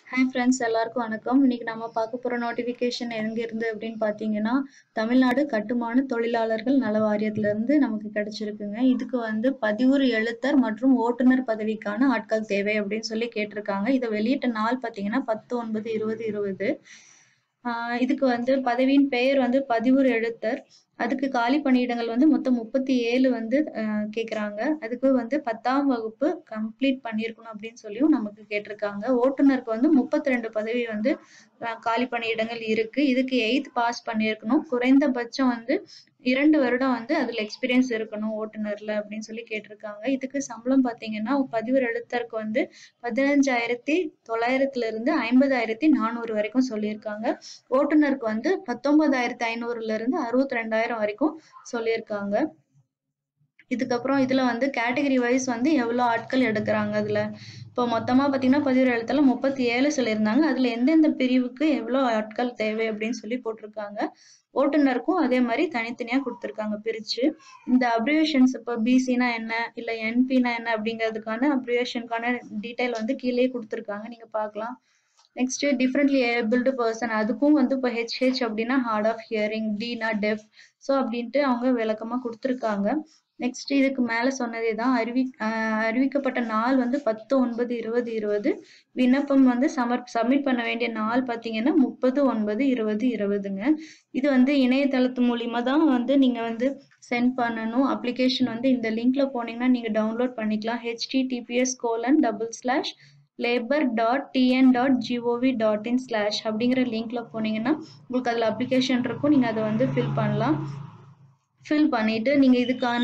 hi friends எல்லாருக்கும் வணக்கம் இன்னைக்கு நம்ம பார்க்க போற நோட்டிஃபிகேஷன் எங்க இருந்து அப்படின்னு பார்த்தீங்கன்னா தமிழ்நாடு கட்டுமான தொழிலாளர்கள் நல வாரியத்துல இருந்து நமக்கு கிடைச்சிருக்குங்க இதுக்கு வந்து பதிவுறு எழுத்தர் மற்றும் ஓட்டுநர் பதவிக்கான ஆட்கள் தேவை அப்படின்னு சொல்லி கேட்டிருக்காங்க இதை வெளியிட்ட நாள் பார்த்தீங்கன்னா பத்து ஒன்பது இருபது இருபது ஆஹ் இதுக்கு வந்து பதவியின் பெயர் வந்து பதிவுறு எழுத்தர் அதுக்கு காலி பணியிடங்கள் வந்து மொத்தம் முப்பத்தி ஏழு வந்து ஆஹ் கேக்குறாங்க அதுக்கு வந்து பத்தாம் வகுப்பு கம்ப்ளீட் பண்ணியிருக்கணும் அப்படின்னு சொல்லியும் நமக்கு கேட்டிருக்காங்க ஓட்டுநருக்கு வந்து முப்பத்தி ரெண்டு பதவி வந்து ஆஹ் காலி பணியிடங்கள் இருக்கு இதுக்கு எயித் பாஸ் பண்ணியிருக்கணும் குறைந்தபட்சம் வந்து இரண்டு வருடம் வந்து அதுல எக்ஸ்பீரியன்ஸ் இருக்கணும் ஓட்டுநர்ல அப்படின்னு சொல்லி கேட்டிருக்காங்க இதுக்கு சம்பளம் பாத்தீங்கன்னா பதிவு எழுத்தருக்கு வந்து பதினஞ்சாயிரத்தி தொள்ளாயிரத்துல இருந்து ஐம்பதாயிரத்தி நானூறு வரைக்கும் சொல்லியிருக்காங்க ஓட்டுநருக்கு வந்து பத்தொன்பதாயிரத்தி ஐநூறுல இருந்து அறுபத்தி ரெண்டாயிரம் வரைக்கும் சொல்லியிருக்காங்க இதுக்கப்புறம் இதுல வந்து கேட்டகரி வைஸ் வந்து எவ்வளவு ஆட்கள் எடுக்கிறாங்க அதுல இப்போ மொத்தமா பாத்தீங்கன்னா பதிவு எழுத்துல முப்பத்தி ஏழு சொல்லியிருந்தாங்க அதுல எந்தெந்த பிரிவுக்கு எவ்வளவு ஆட்கள் தேவை அப்படின்னு சொல்லி போட்டிருக்காங்க ஓட்டுநருக்கும் அதே மாதிரி தனித்தனியா கொடுத்துருக்காங்க பிரிச்சு இந்த அப்ரிவேஷன்ஸ் இப்போ பிசினா என்ன இல்ல என்பினா என்ன அப்படிங்கிறதுக்கான அப்ரிவேஷனுக்கான டீடைல் வந்து கீழே கொடுத்துருக்காங்க நீங்க பார்க்கலாம் நெக்ஸ்ட் டிஃப்ரெண்ட்லி ஏபிள்டு பர்சன் அதுக்கும் வந்து இப்போ ஹெச்ஹெச் அப்படின்னா ஹார்ட் ஆஃப் ஹியரிங் டினா டெஃப் ஸோ அப்படின்ட்டு அவங்க விளக்கமா கொடுத்துருக்காங்க நெக்ஸ்ட் இதுக்கு மேல சொன்னதே தான் அறிவி ஆஹ் அறிவிக்கப்பட்ட நாள் வந்து பத்து ஒன்பது இருபது இருபது விண்ணப்பம் வந்து சமர் சப்மிட் பண்ண வேண்டிய நாள் பார்த்தீங்கன்னா முப்பது ஒன்பது இருபது இருபதுங்க இது வந்து இணையதளத்து மூலியமா தான் வந்து நீங்க வந்து சென்ட் பண்ணணும் அப்ளிகேஷன் வந்து இந்த லிங்க்ல போனீங்கன்னா நீங்க டவுன்லோட் பண்ணிக்கலாம் HTTPS colon double slash labour dot TN dot GOV dot in slash அப்படிங்கிற லிங்க்ல போனீங்கன்னா உங்களுக்கு அதில் அப்ளிகேஷன் இருக்கும் நீங்கள் அதை வந்து ஃபில் பண்ணலாம் ஃபில் பண்ணிட்டு நீங்கள் இதுக்கான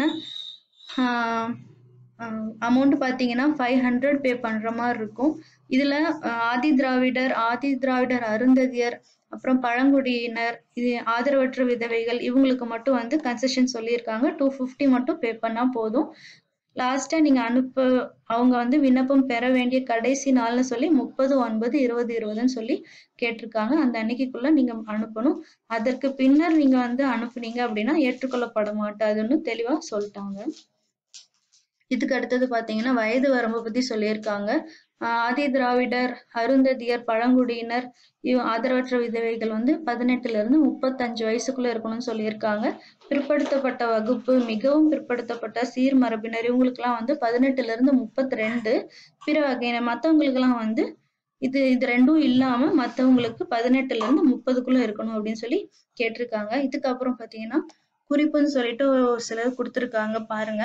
அமௌண்ட் பார்த்தீங்கன்னா ஃபைவ் ஹண்ட்ரட் பே பண்ணுற மாதிரி இருக்கும் இதில் ஆதி திராவிடர் ஆதி திராவிடர் அருந்ததியர் அப்புறம் பழங்குடியினர் இது ஆதரவற்ற விதவைகள் இவங்களுக்கு மட்டும் வந்து கன்செஷன் சொல்லியிருக்காங்க டூ ஃபிஃப்டி மட்டும் பே பண்ணால் போதும் லாஸ்டா நீங்க அனுப்ப அவங்க வந்து விண்ணப்பம் பெற வேண்டிய கடைசி நாள்னு சொல்லி முப்பது ஒன்பது இருபது இருபதுன்னு சொல்லி கேட்டிருக்காங்க அந்த அன்னைக்குள்ள நீங்க அனுப்பணும் அதற்கு பின்னர் நீங்க வந்து அனுப்புனீங்க அப்படின்னா ஏற்றுக்கொள்ளப்பட மாட்டாதுன்னு தெளிவா சொல்லிட்டாங்க இதுக்கு அடுத்தது பாத்தீங்கன்னா வயது வரம்பு பத்தி சொல்லியிருக்காங்க ஆதி திராவிடர் அருந்ததியர் பழங்குடியினர் இவ் ஆதரவற்ற விதவைகள் வந்து பதினெட்டுல இருந்து முப்பத்தஞ்சு வயசுக்குள்ள இருக்கணும்னு சொல்லியிருக்காங்க பிற்படுத்தப்பட்ட வகுப்பு மிகவும் பிற்படுத்தப்பட்ட சீர்மரபினர் இவங்களுக்குலாம் வந்து பதினெட்டுல இருந்து முப்பத்தி ரெண்டு பிற வகையினர் மற்றவங்களுக்குலாம் வந்து இது இது ரெண்டும் இல்லாம மற்றவங்களுக்கு பதினெட்டுல இருந்து முப்பதுக்குள்ள இருக்கணும் அப்படின்னு சொல்லி கேட்டிருக்காங்க இதுக்கப்புறம் பாத்தீங்கன்னா குறிப்புன்னு சொல்லிட்டு ஒரு சிலர் கொடுத்துருக்காங்க பாருங்க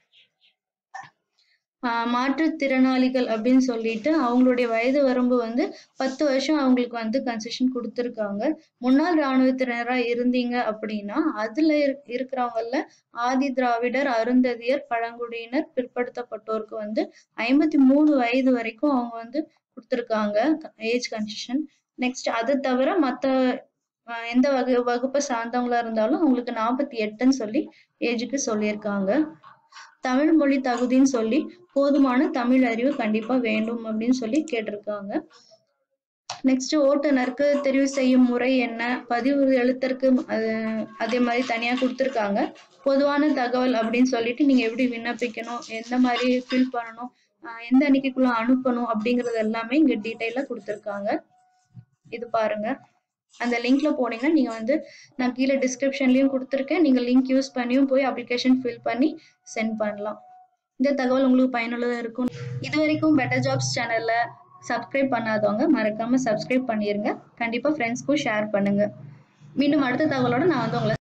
மாற்றுத்திறனாளிகள் அப்படின்னு சொல்லிட்டு அவங்களுடைய வயது வரம்பு வந்து பத்து வருஷம் அவங்களுக்கு வந்து கன்செஷன் கொடுத்துருக்காங்க முன்னாள் இராணுவத்தினரா இருந்தீங்க அப்படின்னா அதுல இருக்கிறவங்கள ஆதி திராவிடர் அருந்ததியர் பழங்குடியினர் பிற்படுத்தப்பட்டோருக்கு வந்து ஐம்பத்தி மூணு வயது வரைக்கும் அவங்க வந்து கொடுத்துருக்காங்க ஏஜ் கன்செஷன் நெக்ஸ்ட் அது தவிர மற்ற எந்த வகு வகுப்பை சார்ந்தவங்களா இருந்தாலும் அவங்களுக்கு நாற்பத்தி எட்டுன்னு சொல்லி ஏஜுக்கு சொல்லியிருக்காங்க தமிழ் மொழி தகுதின்னு சொல்லி போதுமான தமிழ் அறிவு கண்டிப்பா வேண்டும் அப்படின்னு சொல்லி கேட்டிருக்காங்க நெக்ஸ்ட் ஓட்டுநருக்கு தெரிவு செய்யும் முறை என்ன பதிவு எழுத்தருக்கு அதே மாதிரி தனியா கொடுத்துருக்காங்க பொதுவான தகவல் அப்படின்னு சொல்லிட்டு நீங்க எப்படி விண்ணப்பிக்கணும் எந்த மாதிரி ஃபில் பண்ணணும் எந்த அன்னைக்குள்ள அனுப்பணும் அப்படிங்கறது எல்லாமே இங்க டீட்டெயிலா கொடுத்துருக்காங்க இது பாருங்க அந்த லிங்க்ல போனீங்கன்னா நீங்க வந்து நான் கீழே டிஸ்கிரிப்ஷன்லயும் கொடுத்துருக்கேன் நீங்க லிங்க் யூஸ் பண்ணியும் போய் அப்ளிகேஷன் ஃபில் பண்ணி சென்ட் பண்ணலாம் இந்த தகவல் உங்களுக்கு பயனுள்ளதா இருக்கும் இது வரைக்கும் பெட்டர் ஜாப்ஸ் சேனல்ல சப்ஸ்கிரைப் பண்ணாதவங்க மறக்காம சப்ஸ்கிரைப் பண்ணிருங்க கண்டிப்பா ஃப்ரெண்ட்ஸ்க்கும் ஷேர் பண்ணுங்க மீண்டும் அடுத்த தகவலோட நான் வந்து உங்களை